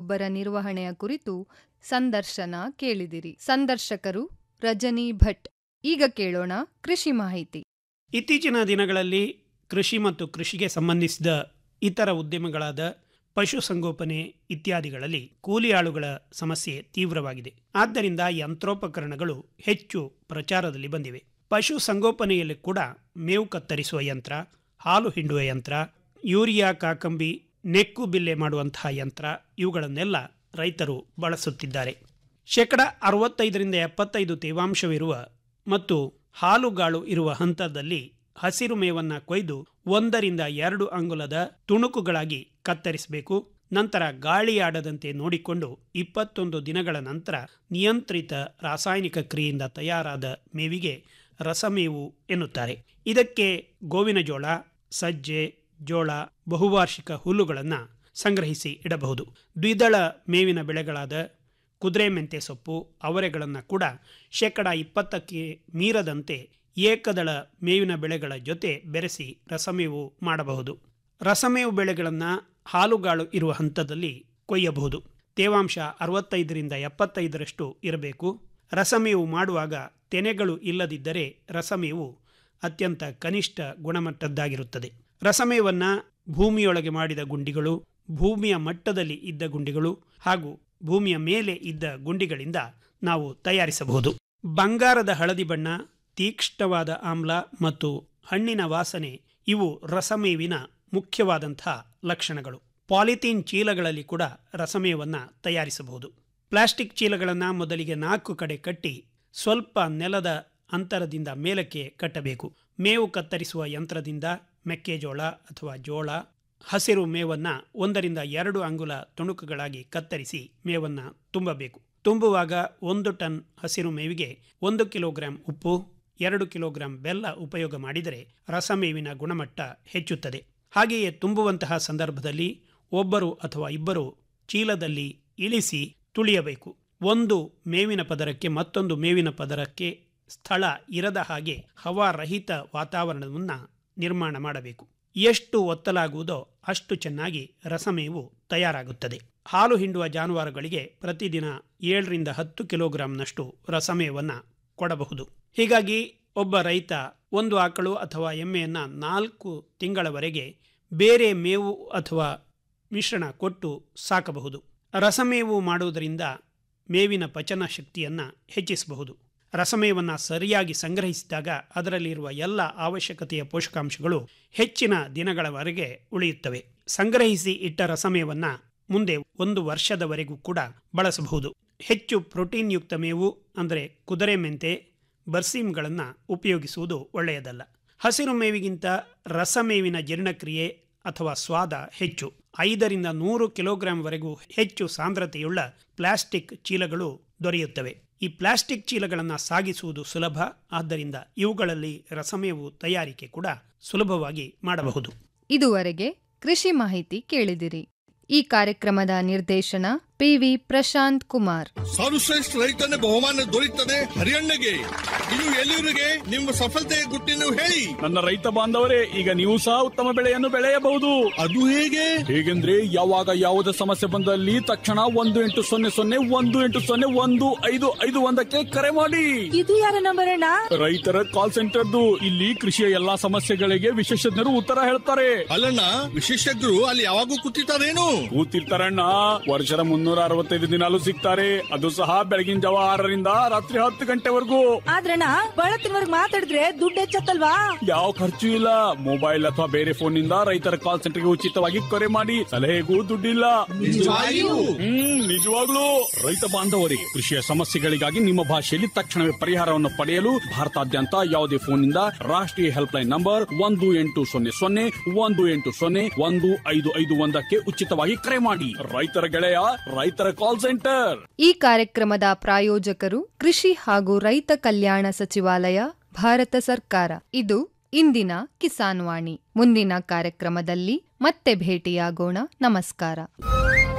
ಗೊಬ್ಬರ ನಿರ್ವಹಣೆಯ ಕುರಿತು ಸಂದರ್ಶನ ಕೇಳಿದಿರಿ ಸಂದರ್ಶಕರು ರಜನಿ ಭಟ್ ಈಗ ಕೇಳೋಣ ಕೃಷಿ ಮಾಹಿತಿ ಇತ್ತೀಚಿನ ದಿನಗಳಲ್ಲಿ ಕೃಷಿ ಮತ್ತು ಕೃಷಿಗೆ ಸಂಬಂಧಿಸಿದ ಇತರ ಉದ್ಯಮಗಳಾದ ಪಶುಸಂಗೋಪನೆ ಇತ್ಯಾದಿಗಳಲ್ಲಿ ಕೂಲಿ ಆಳುಗಳ ಸಮಸ್ಯೆ ತೀವ್ರವಾಗಿದೆ ಆದ್ದರಿಂದ ಯಂತ್ರೋಪಕರಣಗಳು ಹೆಚ್ಚು ಪ್ರಚಾರದಲ್ಲಿ ಬಂದಿವೆ ಪಶು ಸಂಗೋಪನೆಯಲ್ಲಿ ಕೂಡ ಮೇವು ಕತ್ತರಿಸುವ ಯಂತ್ರ ಹಾಲು ಹಿಂಡುವ ಯಂತ್ರ ಯೂರಿಯಾ ಕಾಕಂಬಿ ನೆಕ್ಕು ಬಿಲ್ಲೆ ಮಾಡುವಂತಹ ಯಂತ್ರ ಇವುಗಳನ್ನೆಲ್ಲ ರೈತರು ಬಳಸುತ್ತಿದ್ದಾರೆ ಶೇಕಡ ಅರವತ್ತೈದರಿಂದ ಎಪ್ಪತ್ತೈದು ತೇವಾಂಶವಿರುವ ಮತ್ತು ಹಾಲುಗಾಳು ಇರುವ ಹಂತದಲ್ಲಿ ಹಸಿರು ಮೇವನ್ನು ಕೊಯ್ದು ಒಂದರಿಂದ ಎರಡು ಅಂಗುಲದ ತುಣುಕುಗಳಾಗಿ ಕತ್ತರಿಸಬೇಕು ನಂತರ ಗಾಳಿಯಾಡದಂತೆ ನೋಡಿಕೊಂಡು ಇಪ್ಪತ್ತೊಂದು ದಿನಗಳ ನಂತರ ನಿಯಂತ್ರಿತ ರಾಸಾಯನಿಕ ಕ್ರಿಯೆಯಿಂದ ತಯಾರಾದ ಮೇವಿಗೆ ರಸಮೇವು ಎನ್ನುತ್ತಾರೆ ಇದಕ್ಕೆ ಗೋವಿನ ಜೋಳ ಸಜ್ಜೆ ಜೋಳ ಬಹುವಾರ್ಷಿಕ ಹುಲ್ಲುಗಳನ್ನು ಸಂಗ್ರಹಿಸಿ ಇಡಬಹುದು ದ್ವಿದಳ ಮೇವಿನ ಬೆಳೆಗಳಾದ ಕುದುರೆ ಮೆಂತೆ ಸೊಪ್ಪು ಅವರೆಗಳನ್ನು ಕೂಡ ಶೇಕಡ ಇಪ್ಪತ್ತಕ್ಕೆ ಮೀರದಂತೆ ಏಕದಳ ಮೇವಿನ ಬೆಳೆಗಳ ಜೊತೆ ಬೆರೆಸಿ ರಸಮೇವು ಮಾಡಬಹುದು ರಸಮೇವು ಬೆಳೆಗಳನ್ನು ಹಾಲುಗಾಳು ಇರುವ ಹಂತದಲ್ಲಿ ಕೊಯ್ಯಬಹುದು ತೇವಾಂಶ ಅರವತ್ತೈದರಿಂದ ಎಪ್ಪತ್ತೈದರಷ್ಟು ಇರಬೇಕು ರಸಮೇವು ಮಾಡುವಾಗ ತೆನೆಗಳು ಇಲ್ಲದಿದ್ದರೆ ರಸಮೇವು ಅತ್ಯಂತ ಕನಿಷ್ಠ ಗುಣಮಟ್ಟದ್ದಾಗಿರುತ್ತದೆ ರಸಮೇವನ್ನು ಭೂಮಿಯೊಳಗೆ ಮಾಡಿದ ಗುಂಡಿಗಳು ಭೂಮಿಯ ಮಟ್ಟದಲ್ಲಿ ಇದ್ದ ಗುಂಡಿಗಳು ಹಾಗೂ ಭೂಮಿಯ ಮೇಲೆ ಇದ್ದ ಗುಂಡಿಗಳಿಂದ ನಾವು ತಯಾರಿಸಬಹುದು ಬಂಗಾರದ ಹಳದಿ ಬಣ್ಣ ತೀಕ್ಷ್ಣವಾದ ಆಮ್ಲ ಮತ್ತು ಹಣ್ಣಿನ ವಾಸನೆ ಇವು ರಸಮೇವಿನ ಮುಖ್ಯವಾದಂತಹ ಲಕ್ಷಣಗಳು ಪಾಲಿಥೀನ್ ಚೀಲಗಳಲ್ಲಿ ಕೂಡ ರಸಮೇವನ್ನು ತಯಾರಿಸಬಹುದು ಪ್ಲಾಸ್ಟಿಕ್ ಚೀಲಗಳನ್ನು ಮೊದಲಿಗೆ ನಾಲ್ಕು ಕಡೆ ಕಟ್ಟಿ ಸ್ವಲ್ಪ ನೆಲದ ಅಂತರದಿಂದ ಮೇಲಕ್ಕೆ ಕಟ್ಟಬೇಕು ಮೇವು ಕತ್ತರಿಸುವ ಯಂತ್ರದಿಂದ ಮೆಕ್ಕೆಜೋಳ ಅಥವಾ ಜೋಳ ಹಸಿರು ಮೇವನ್ನು ಒಂದರಿಂದ ಎರಡು ಅಂಗುಲ ತುಣುಕುಗಳಾಗಿ ಕತ್ತರಿಸಿ ಮೇವನ್ನು ತುಂಬಬೇಕು ತುಂಬುವಾಗ ಒಂದು ಟನ್ ಹಸಿರು ಮೇವಿಗೆ ಒಂದು ಕಿಲೋಗ್ರಾಂ ಉಪ್ಪು ಎರಡು ಕಿಲೋಗ್ರಾಂ ಬೆಲ್ಲ ಉಪಯೋಗ ಮಾಡಿದರೆ ರಸಮೇವಿನ ಗುಣಮಟ್ಟ ಹೆಚ್ಚುತ್ತದೆ ಹಾಗೆಯೇ ತುಂಬುವಂತಹ ಸಂದರ್ಭದಲ್ಲಿ ಒಬ್ಬರು ಅಥವಾ ಇಬ್ಬರು ಚೀಲದಲ್ಲಿ ಇಳಿಸಿ ತುಳಿಯಬೇಕು ಒಂದು ಮೇವಿನ ಪದರಕ್ಕೆ ಮತ್ತೊಂದು ಮೇವಿನ ಪದರಕ್ಕೆ ಸ್ಥಳ ಇರದ ಹಾಗೆ ಹವಾರಹಿತ ವಾತಾವರಣವನ್ನು ನಿರ್ಮಾಣ ಮಾಡಬೇಕು ಎಷ್ಟು ಒತ್ತಲಾಗುವುದೋ ಅಷ್ಟು ಚೆನ್ನಾಗಿ ರಸಮೇವು ತಯಾರಾಗುತ್ತದೆ ಹಾಲು ಹಿಂಡುವ ಜಾನುವಾರುಗಳಿಗೆ ಪ್ರತಿದಿನ ಏಳರಿಂದ ಹತ್ತು ಕಿಲೋಗ್ರಾಂನಷ್ಟು ರಸಮೇವನ್ನು ಕೊಡಬಹುದು ಹೀಗಾಗಿ ಒಬ್ಬ ರೈತ ಒಂದು ಆಕಳು ಅಥವಾ ಎಮ್ಮೆಯನ್ನು ನಾಲ್ಕು ತಿಂಗಳವರೆಗೆ ಬೇರೆ ಮೇವು ಅಥವಾ ಮಿಶ್ರಣ ಕೊಟ್ಟು ಸಾಕಬಹುದು ರಸಮೇವು ಮಾಡುವುದರಿಂದ ಮೇವಿನ ಪಚನ ಶಕ್ತಿಯನ್ನು ಹೆಚ್ಚಿಸಬಹುದು ರಸಮೇವನ್ನು ಸರಿಯಾಗಿ ಸಂಗ್ರಹಿಸಿದಾಗ ಅದರಲ್ಲಿರುವ ಎಲ್ಲ ಅವಶ್ಯಕತೆಯ ಪೋಷಕಾಂಶಗಳು ಹೆಚ್ಚಿನ ದಿನಗಳವರೆಗೆ ಉಳಿಯುತ್ತವೆ ಸಂಗ್ರಹಿಸಿ ಇಟ್ಟ ರಸಮೇವನ್ನು ಮುಂದೆ ಒಂದು ವರ್ಷದವರೆಗೂ ಕೂಡ ಬಳಸಬಹುದು ಹೆಚ್ಚು ಪ್ರೋಟೀನ್ ಯುಕ್ತ ಮೇವು ಅಂದರೆ ಕುದುರೆ ಮೆಂತೆ ಬರ್ಸೀಮ್ಗಳನ್ನು ಉಪಯೋಗಿಸುವುದು ಒಳ್ಳೆಯದಲ್ಲ ಹಸಿರು ಮೇವಿಗಿಂತ ರಸಮೇವಿನ ಜೀರ್ಣಕ್ರಿಯೆ ಅಥವಾ ಸ್ವಾದ ಹೆಚ್ಚು ಐದರಿಂದ ನೂರು ಕಿಲೋಗ್ರಾಂವರೆಗೂ ಹೆಚ್ಚು ಸಾಂದ್ರತೆಯುಳ್ಳ ಪ್ಲಾಸ್ಟಿಕ್ ಚೀಲಗಳು ದೊರೆಯುತ್ತವೆ ಈ ಪ್ಲಾಸ್ಟಿಕ್ ಚೀಲಗಳನ್ನು ಸಾಗಿಸುವುದು ಸುಲಭ ಆದ್ದರಿಂದ ಇವುಗಳಲ್ಲಿ ರಸಮೇವು ತಯಾರಿಕೆ ಕೂಡ ಸುಲಭವಾಗಿ ಮಾಡಬಹುದು ಇದುವರೆಗೆ ಕೃಷಿ ಮಾಹಿತಿ ಕೇಳಿದಿರಿ ಈ ಕಾರ್ಯಕ್ರಮದ ನಿರ್ದೇಶನ ಪಿವಿ ಪ್ರಶಾಂತ್ ಕುಮಾರ್ ಸರ್ವಶ್ರೇಷ್ಠ ರೈತನ ಬಹುಮಾನ ದೊರೆಯುತ್ತದೆ ಹರಿಯಣ್ಣಗೆ ಇನ್ನು ಎಲ್ಲಿವರೆಗೆ ನಿಮ್ಮ ಸಫಲತೆಯ ಗುಟ್ಟಿನ ಹೇಳಿ ನನ್ನ ರೈತ ಬಾಂಧವರೇ ಈಗ ನೀವು ಸಹ ಉತ್ತಮ ಬೆಳೆಯನ್ನು ಬೆಳೆಯಬಹುದು ಅದು ಹೇಗೆ ಹೇಗೆಂದ್ರೆ ಯಾವಾಗ ಯಾವುದೇ ಸಮಸ್ಯೆ ಬಂದಲ್ಲಿ ತಕ್ಷಣ ಒಂದು ಎಂಟು ಸೊನ್ನೆ ಸೊನ್ನೆ ಒಂದು ಎಂಟು ಸೊನ್ನೆ ಒಂದು ಐದು ಐದು ಒಂದಕ್ಕೆ ಕರೆ ಮಾಡಿ ಇದು ಯಾರ ನಂಬರ್ ಅಣ್ಣ ರೈತರ ಕಾಲ್ ಸೆಂಟರ್ದು ಇಲ್ಲಿ ಕೃಷಿಯ ಎಲ್ಲಾ ಸಮಸ್ಯೆಗಳಿಗೆ ವಿಶೇಷಜ್ಞರು ಉತ್ತರ ಹೇಳ್ತಾರೆ ಅಲ್ಲಣ್ಣ ವಿಶೇಷಜ್ಞರು ಅಲ್ಲಿ ಯಾವಾಗೂ ಕೂತಿರ್ತಾರೇನು ಕೂತಿರ್ತಾರಣ್ಣ ವರ್ಷದ ಮುನ್ನೂರ ಅರವತ್ತೈದು ದಿನಾಲು ಸಿಗ್ತಾರೆ ಅದು ಸಹ ಬೆಳಗಿನ ಜಾವ ಆರರಿಂದ ರಾತ್ರಿ ಹತ್ತು ಗಂಟೆವರೆಗೂ ಆದ್ರಣ್ಣ ಬಳತ್ತಿನವರ್ಗ್ ಮಾತಾಡಿದ್ರೆ ದುಡ್ಡು ಹೆಚ್ಚತ್ತಲ್ವಾ ಯಾವ ಖರ್ಚು ಇಲ್ಲ ಮೊಬೈಲ್ ಅಥವಾ ಬೇರೆ ಫೋನ್ ನಿಂದ ರೈತರ ಕಾಲ್ ಸೆಂಟರ್ಗೆ ಉಚಿತವಾಗಿ ಕರೆ ಮಾಡಿ ಸಲಹೆಗೂ ದುಡ್ಡಿಲ್ಲ ನಿಜವಾಗಿಯೂ? ಹ್ಮ್ ನಿಜವಾಗ್ಲೂ ರೈತ ಬಾಂಧವರಿಗೆ ಕೃಷಿಯ ಸಮಸ್ಯೆಗಳಿಗಾಗಿ ನಿಮ್ಮ ಭಾಷೆಯಲ್ಲಿ ತಕ್ಷಣವೇ ಪರಿಹಾರವನ್ನು ಪಡೆಯಲು ಭಾರತಾದ್ಯಂತ ಯಾವುದೇ ಫೋನ್ ನಿಂದ ರಾಷ್ಟ್ರೀಯ ಹೆಲ್ಪ್ ಲೈನ್ ನಂಬರ್ ಒಂದು ಎಂಟು ಸೊನ್ನೆ ಸೊನ್ನೆ ಒಂದು ಎಂಟು ಸೊನ್ನೆ ಒಂದು ಐದು ಐದು ಒಂದಕ್ಕೆ ಉಚಿತವಾಗಿ ಕರೆ ಮಾಡಿ ರೈತರ ಗೆಳೆಯ ರೈತರ ಕಾಲ್ ಸೆಂಟರ್ ಈ ಕಾರ್ಯಕ್ರಮದ ಪ್ರಾಯೋಜಕರು ಕೃಷಿ ಹಾಗೂ ರೈತ ಕಲ್ಯಾಣ ಸಚಿವಾಲಯ ಭಾರತ ಸರ್ಕಾರ ಇದು ಇಂದಿನ ಕಿಸಾನ್ ವಾಣಿ ಮುಂದಿನ ಕಾರ್ಯಕ್ರಮದಲ್ಲಿ ಮತ್ತೆ ಭೇಟಿಯಾಗೋಣ ನಮಸ್ಕಾರ